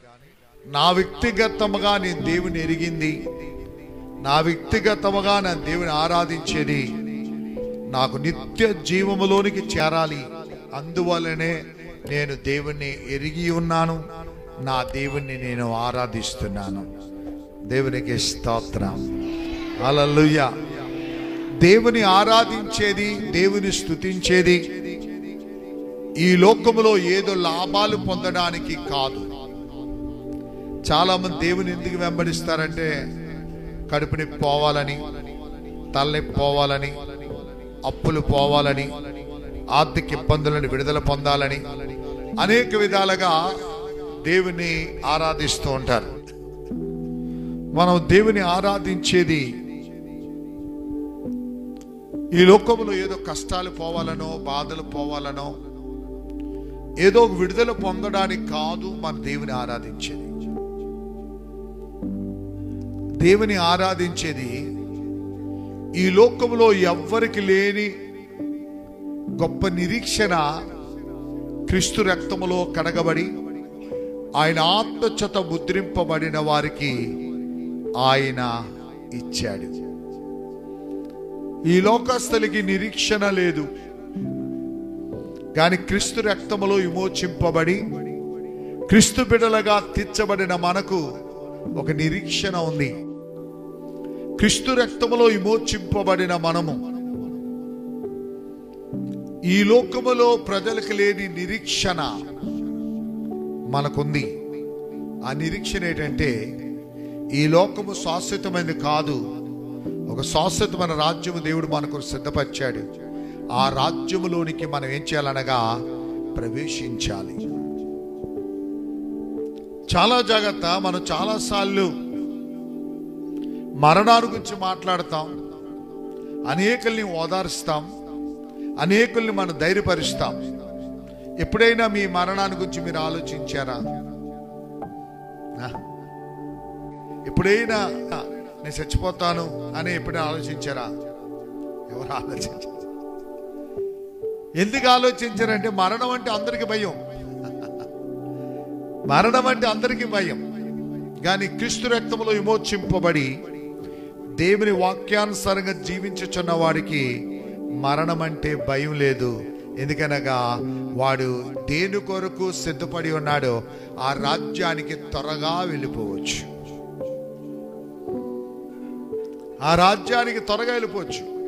నా వ్యక్తిగతముగా నేను దేవుని ఎరిగింది నా వ్యక్తిగతముగా నా దేవుని ఆరాధించేది నాకు నిత్య జీవములోనికి చేరాలి అందువల్లనే నేను దేవుణ్ణి ఎరిగి ఉన్నాను నా దేవుణ్ణి నేను ఆరాధిస్తున్నాను దేవునికి స్తోత్రం హల్లెలూయా దేవుని ఆరాధించేది దేవుని స్తుతించేది ఈ లోకములో ఏదో లాభాలు పొందడానికి కాదు చాలా మంది దేవుని ఎందుకు వెంబడిస్తారంటే కడుపుని పోవాలని తలనొప్పి పోవాలని అప్పులు పోవాలని ఆర్థిక ఇబ్బందులను విడుదల పొందాలని అనేక విధాలుగా దేవుని ఆరాధిస్తూ ఉంటారు మనం దేవుని ఆరాధించేది ఈ లోకంలో ఏదో కష్టాలు పోవాలనో బాధలు పోవాలనో ఏదో ఒక విడుదల పొందడానికి కాదు మన దేవుని ఆరాధించేది దేవుని ఆరాధించేది ఈ లోకంలో ఎవ్వరికి లేని గొప్ప నిరీక్షణ క్రీస్తు రక్తములో కడగబడి ఆయన ఆత్మచత ముద్రింపబడిన వారికి ఆయన ఇచ్చాడు ఈ లోకస్తులకి నిరీక్షణ లేదు కానీ క్రీస్తు రక్తములో విమోచింపబడి క్రీస్తు బిడలగా తీర్చబడిన మనకు ఒక నిరీక్షణ ఉంది క్రీస్తు రక్తములో విమోచింపబడిన మనము ఈ లోకములో ప్రజలకు లేని నిరీక్షణ మనకుంది ఆ నిరీక్షణ ఏంటంటే ఈ లోకము శాశ్వతమైనది కాదు ఒక శాశ్వతమైన రాజ్యము దేవుడు మనకు సిద్ధపరిచాడు ఆ రాజ్యములోనికి మనం ఏం చేయాలనగా ప్రవేశించాలి చాలా జాగ్రత్త మనం చాలాసార్లు మరణాల గురించి మాట్లాడతాం అనేకుల్ని ఓదారుస్తాం అనేకుల్ని మనం ధైర్యపరుస్తాం ఎప్పుడైనా మీ మరణాన్ని గురించి మీరు ఆలోచించారా ఆ? ఎప్పుడైనా నేను చచ్చిపోతాను అని ఎప్పుడైనా ఆలోచించారా ఎవరు ఆలోచించారు ఎందుకు ఆలోచించారంటే మరణం అంటే అందరికి భయం మరణం అంటే అందరికీ భయం కానీ క్రీస్తు రక్తములో విమోచింపబడి దేవుని వాక్యానుసారంగా జీవించుచున్న వాడికి మరణం అంటే భయం లేదు ఎందుకనగా వాడు దేని కొరకు సిద్ధపడి ఉన్నాడో ఆ రాజ్యానికి త్వరగా వెళ్ళిపోవచ్చు ఆ రాజ్యానికి త్వరగా వెళ్ళిపోవచ్చు